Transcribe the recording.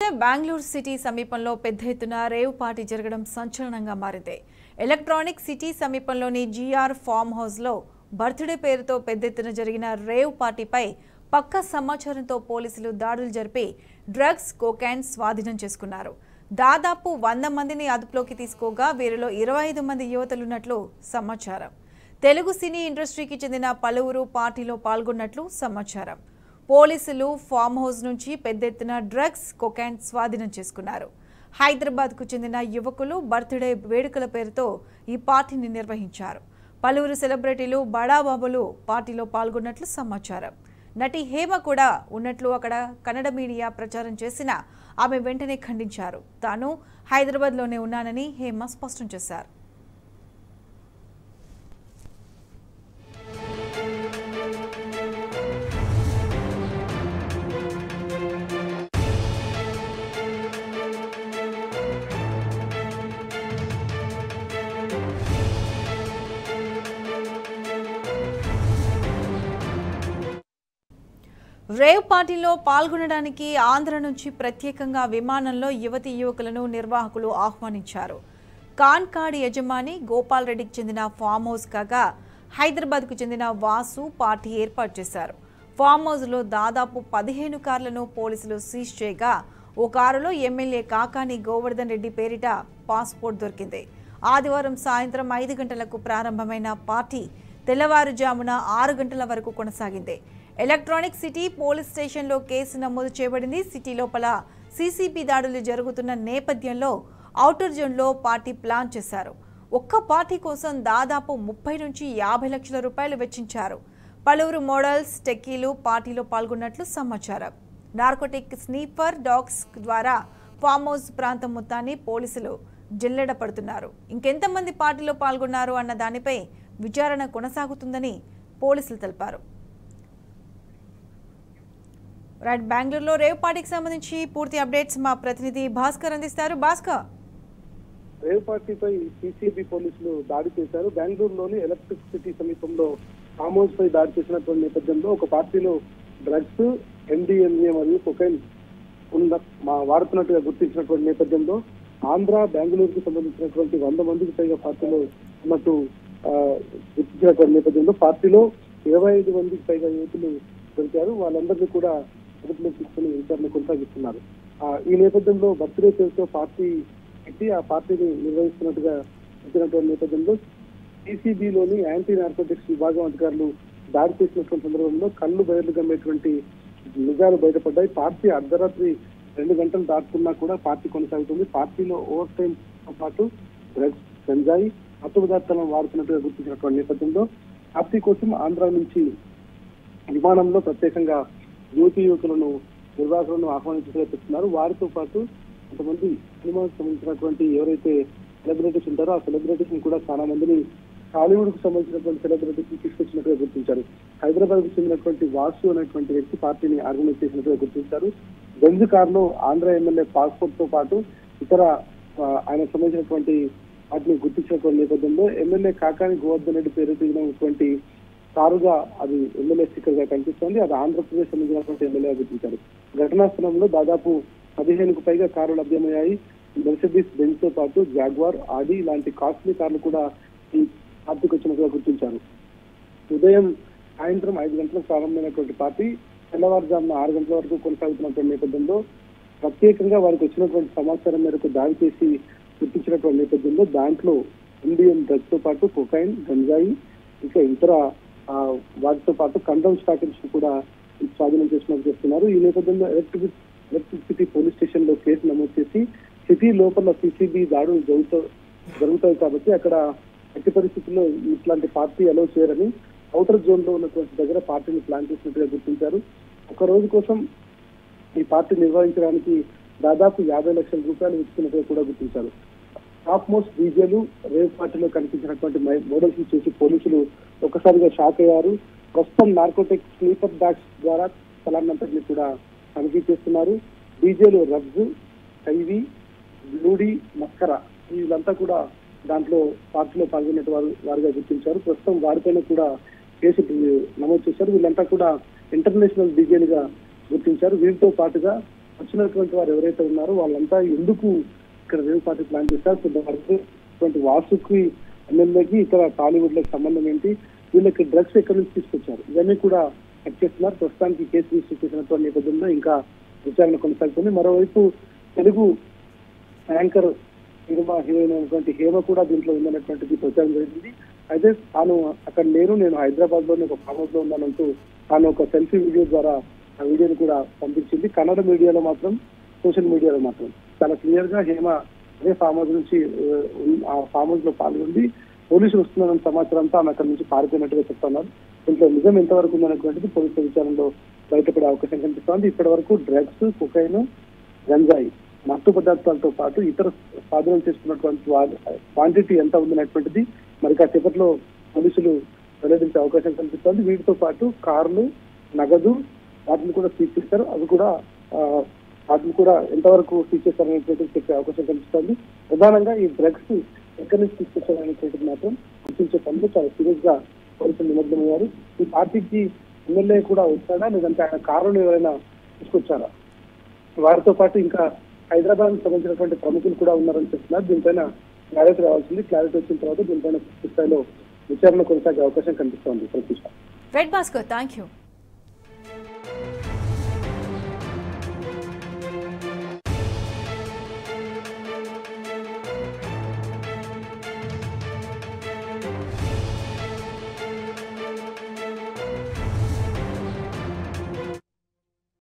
చూస్తే బెంగళూరు సిటీ సమీపంలో పెద్ద ఎత్తున రేవ్ పార్టీ జరగడం సంచలనంగా మారింది ఎలక్ట్రానిక్ సిటీ సమీపంలోని జీఆర్ ఫామ్ హౌస్లో బర్త్డే పేరుతో పెద్ద ఎత్తున జరిగిన రేవ్ పార్టీపై పక్కా సమాచారంతో పోలీసులు దాడులు జరిపి డ్రగ్స్ కోకాన్ స్వాధీనం చేసుకున్నారు దాదాపు వంద మందిని అదుపులోకి తీసుకోగా వీరిలో ఇరవై ఐదు మంది యువతలున్నట్లు సమాచారం తెలుగు సినీ ఇండస్ట్రీకి చెందిన పలువురు పార్టీలో పాల్గొన్నట్లు సమాచారం పోలీసులు ఫామ్ హౌస్ నుంచి పెద్ద ఎత్తున డ్రగ్స్ కొకాన్ స్వాధీనం చేసుకున్నారు హైదరాబాద్కు చెందిన యువకులు బర్త్డే వేడుకల పేరుతో ఈ పార్టీని నిర్వహించారు పలువురు సెలబ్రిటీలు బడాబాబులు పార్టీలో పాల్గొన్నట్లు సమాచారం నటి హేమ కూడా ఉన్నట్లు అక్కడ కన్నడ మీడియా ప్రచారం చేసిన ఆమె వెంటనే ఖండించారు తాను హైదరాబాద్లోనే ఉన్నానని హేమ స్పష్టం చేశారు రేవ్ పార్టీలో పాల్గొనడానికి ఆంధ్ర నుంచి ప్రత్యేకంగా విమానంలో యువతి యువకులను నిర్వాహకులు ఆహ్వానించారు కాన్కాడ్ యజమాని గోపాల్ రెడ్డికి చెందిన ఫామ్ హౌస్ కాగా హైదరాబాద్కు చెందిన వాసు పార్టీ ఏర్పాటు చేశారు ఫామ్ హౌస్లో దాదాపు పదిహేను కార్లను పోలీసులు సీజ్ చేయగా ఓ కారులో ఎమ్మెల్యే కాకాని గోవర్ధన్ రెడ్డి పేరిట పాస్పోర్ట్ దొరికింది ఆదివారం సాయంత్రం ఐదు గంటలకు ప్రారంభమైన పార్టీ తెల్లవారుజామున ఆరు గంటల వరకు కొనసాగింది ఎలక్ట్రానిక్ సిటీ పోలీస్ స్టేషన్లో కేసు నమోదు చేయబడింది సిటీ లోపల సీసీపీ దాడులు జరుగుతున్న నేపథ్యంలో ఔటర్ జోన్లో పార్టీ ప్లాన్ చేశారు ఒక్క పార్టీ కోసం దాదాపు ముప్పై నుంచి యాభై లక్షల రూపాయలు వెచ్చించారు పలువురు మోడల్స్ టెక్కీలు పార్టీలో పాల్గొన్నట్లు సమాచారం నార్కోటిక్ స్నీపర్ డాగ్స్ ద్వారా ఫామ్ హౌస్ ప్రాంతం మొత్తాన్ని పోలీసులు జిల్లెడ పడుతున్నారు ఇంకెంతమంది పార్టీలో పాల్గొన్నారు అన్న దానిపై విచారణ కొనసాగుతుందని పోలీసులు తెలిపారు రైట్ బెంగళూరులో రేవ్ పార్టీకి సంబంధించి పూర్తి అప్డేట్స్ మా ప్రతినిధి భాస్కర్ అందిస్తారు భాస్కర్ రేవ్ పార్టీపై సిసిబి పోలీసులు దాడి చేశారు బెంగళూరులోని ఎలక్ట్రిక్ సిటీ సమీపంలో ఫామ్ హౌస్ పై దాడి చేసినటువంటి నేపథ్యంలో ఒక పార్టీలో డ్రగ్స్ ఎండిఎంఏ మరియు కొకైన్ ఉన్న మా వాడుతున్నట్టుగా గుర్తించినటువంటి నేపథ్యంలో ఆంధ్ర బెంగళూరుకు సంబంధించినటువంటి వంద మందికి పైగా పార్టీలో ఉన్నట్టు ఆ, గుర్తించినటువంటి నేపథ్యంలో పార్టీలో ఇరవై ఐదు మందికి పైగా యువతులు దొరికారు వాళ్ళందరినీ కూడా అదుపులో తీసుకుని విచారణ కొనసాగిస్తున్నారు ఆ, ఈ నేపథ్యంలో బర్త్డే పేరుతో పార్టీ పెట్టి ఆ పార్టీని నిర్వహిస్తున్నట్టుగా చెప్పినటువంటి నేపథ్యంలో సిసిబిలోని యాంటీ నార్కోటిక్స్ విభాగం అధికారులు దాడి చేసినటువంటి సందర్భంలో కళ్ళు బయర్లు గమ్మేటువంటి నిజాలు బయటపడ్డాయి పార్టీ అర్ధరాత్రి రెండు గంటలు దాటుకున్నా కూడా పార్టీ కొనసాగుతుంది పార్టీలో ఓవర్ టైం తో పాటు డ్రగ్స్ గంజాయి మత్తు పదార్థాలను వాడుతున్నట్టుగా గుర్తించినటువంటి నేపథ్యంలో పార్టీ కోసం ఆంధ్ర నుంచి విమానంలో ప్రత్యేకంగా యువతి యువకులను నిర్వాహకులను ఆహ్వానించేలా చెప్తున్నారు వారితో పాటు కొంతమంది సినిమాకు సంబంధించినటువంటి ఎవరైతే సెలబ్రిటీస్ ఉంటారో ఆ సెలబ్రిటీస్ కూడా చాలా మందిని హాలీవుడ్ కు సంబంధించినటువంటి సెలబ్రిటీస్ తీసుకొచ్చినట్టుగా గుర్తించారు హైదరాబాద్ కు చెందినటువంటి వాసు అనేటువంటి వ్యక్తి పార్టీని ఆర్గనైజ్ చేసినట్టుగా గుర్తించారు బెంజ్ కార్ లో ఆంధ్ర ఎమ్మెల్యే పాస్పోర్ట్ తో పాటు ఇతర ఆ, ఆయనకు సంబంధించినటువంటి వాటిని గుర్తించినటువంటి నేపథ్యంలో ఎమ్మెల్యే కాకాని గోవర్ధన్ రెడ్డి పేరు తిరిగినటువంటి కారుగా అది ఎమ్మెల్యే స్టిక్కర్ గా కనిపిస్తోంది అది ఆంధ్రప్రదేశ్ సంబంధించినటువంటి ఎమ్మెల్యే గుర్తించారు ఘటనా స్థలంలో దాదాపు పదిహేనుకు పైగా కార్లు లభ్యమయ్యాయి మెర్సిడీస్ బెంజ్ తో పాటు జాగ్వార్ ఆడి లాంటి కాస్ట్లీ కార్లు కూడా ఈ పార్టీకి వచ్చినట్టుగా గుర్తించారు ఉదయం సాయంత్రం ఐదు గంటలకు ప్రారంభమైనటువంటి పార్టీ తెల్లవారుజామున ఆరు గంటల వరకు కొనసాగుతున్నటువంటి నేపథ్యంలో ప్రత్యేకంగా వారికి వచ్చినటువంటి సమాచారం మేరకు దాడి చేసి గుర్తించినటువంటి నేపథ్యంలో దాంట్లో ఇండియన్ డ్రగ్స్ తో పాటు కొకైన్ గంజాయి ఇంకా ఇతర ఆ, వాటితో పాటు కండోమ్ స్టాకింగ్స్ కూడా స్వాధీనం చేసినట్టు చెప్తున్నారు ఈ నేపథ్యంలో electric electric city police station లో కేసు నమోదు చేసి సిటీ లోపల సిసిబి దాడులు జరుగుతూ జరుగుతాయి కాబట్టి అక్కడ ఎట్టి పరిస్థితుల్లో ఇట్లాంటి పార్టీ అలో చేయరని అవుటర్ జోన్ లో ఉన్నటువంటి దగ్గర పార్టీని ప్లాన్ చేసినట్టుగా గుర్తించారు ఒక రోజు కోసం ఈ పార్టీ నిర్వహించడానికి దాదాపు యాభై లక్షల రూపాయలు ఇచ్చినట్టుగా కూడా గుర్తించారు టాప్ మోస్ట్ డీజేలు రేవ్ పార్టీలో కనిపించినటువంటి మోడల్స్ చూసి పోలీసులు ఒక్కసారిగా షాక్ అయ్యారు ప్రస్తుతం నార్కోటిక్ స్లీపర్ బ్యాగ్స్ ద్వారా స్థలాన్నంతటిని కూడా తనిఖీ చేస్తున్నారు డీజేలు రగ్స్ కైవి బ్లూడి మస్కర వీళ్ళంతా కూడా దాంట్లో పార్టీలో పాల్గొన్నట్టు వారు వారుగా గుర్తించారు ప్రస్తుతం వారిపైన కూడా కేసు నమోదు చేశారు వీళ్ళంతా కూడా ఇంటర్నేషనల్ డీజేలుగా గుర్తించారు వీరితో పాటుగా వచ్చినటువంటి వారు ఎవరైతే ఉన్నారో వాళ్ళంతా ఎందుకు ఇక్కడ రేవ్ పార్టీ ప్లాన్ చేస్తారు కొంతవరకు ఇటువంటి వాసుకి ఎమ్మెల్యేకి ఇతర టాలీవుడ్ లకు సంబంధం ఏంటి వీళ్ళకి డ్రగ్స్ ఎక్కడి నుంచి తీసుకొచ్చారు ఇవన్నీ కూడా చెక్ చేస్తున్నారు ప్రస్తుతానికి కేసు రిజిస్టర్ చేసినటువంటి నేపథ్యంలో ఇంకా విచారణ కొనసాగుతుంది మరోవైపు తెలుగు యాంకర్ సినిమా హీరోయిన్ అయినటువంటి హేమ కూడా దీంట్లో ఉందన్నటువంటిది ప్రచారం జరిగింది అయితే తాను అక్కడ లేను నేను హైదరాబాద్ లోని ఒక ఫామ్ హౌస్ లో ఉన్నానంటూ తాను ఒక సెల్ఫీ వీడియో ద్వారా ఆ వీడియోని కూడా పంపించింది కన్నడ మీడియాలో మాత్రం సోషల్ మీడియాలో మాత్రం చాలా క్లియర్ గా హేమ అదే ఫామ్ హౌస్ నుంచి ఆ, ఉన్- ఆ ఫామ్ హౌస్ లో పాల్గొంది పోలీసులు వస్తున్నారన్న సమాచారం అంతా ఆమె అక్కడ నుంచి పారిపోయినట్టుగా చెప్తున్నారు దీంట్లో నిజం ఎంతవరకు ఉందనేటువంటిది పోలీసుల విచారణలో బయటపడే అవకాశం కనిపిస్తోంది ఇప్పటి వరకు డ్రగ్స్ కుకైన్ గంజాయి మత్తు పదార్థాలతో పాటు ఇతర స్వాధీనం చేసుకున్నటువంటి క్వాంటిటీ ఎంత ఉందనేటువంటిది మరి కాసేపట్లో పోలీసులు వెల్లడించే అవకాశం కనిపిస్తోంది వీటితో పాటు కార్లు నగదు వాటిని కూడా సీజ్ చేశారు అవి కూడా ఆ, వాటిని కూడా ఎంతవరకు సీజ్ చేస్తారనేటువంటిది చెప్పే అవకాశం కనిపిస్తోంది ప్రధానంగా ఈ డ్రగ్స్ ఎక్కడి నుంచి తీసుకొచ్చారనేటువంటిది మాత్రం గుర్తించే పనులు చాలా సీరియస్ గా పోలీసులు నిమగ్నమయ్యారు ఈ పార్టీకి ఎమ్మెల్యే కూడా వచ్చాడా లేదంటే ఆయన కారును ఎవరైనా తీసుకొచ్చారా వారితో పాటు ఇంకా హైదరాబాద్ సంబంధించినటువంటి ప్రముఖులు కూడా ఉన్నారని చెప్తున్నారు దీనిపైన క్లారిటీ రావాల్సింది క్లారిటీ వచ్చిన తర్వాత దీనిపైన పూర్తి స్థాయిలో విచారణ కొనసాగే అవకాశం కనిపిస్తోంది ప్రత్యూష రెడ్ భాస్కర్ థ్యాంక్ యూ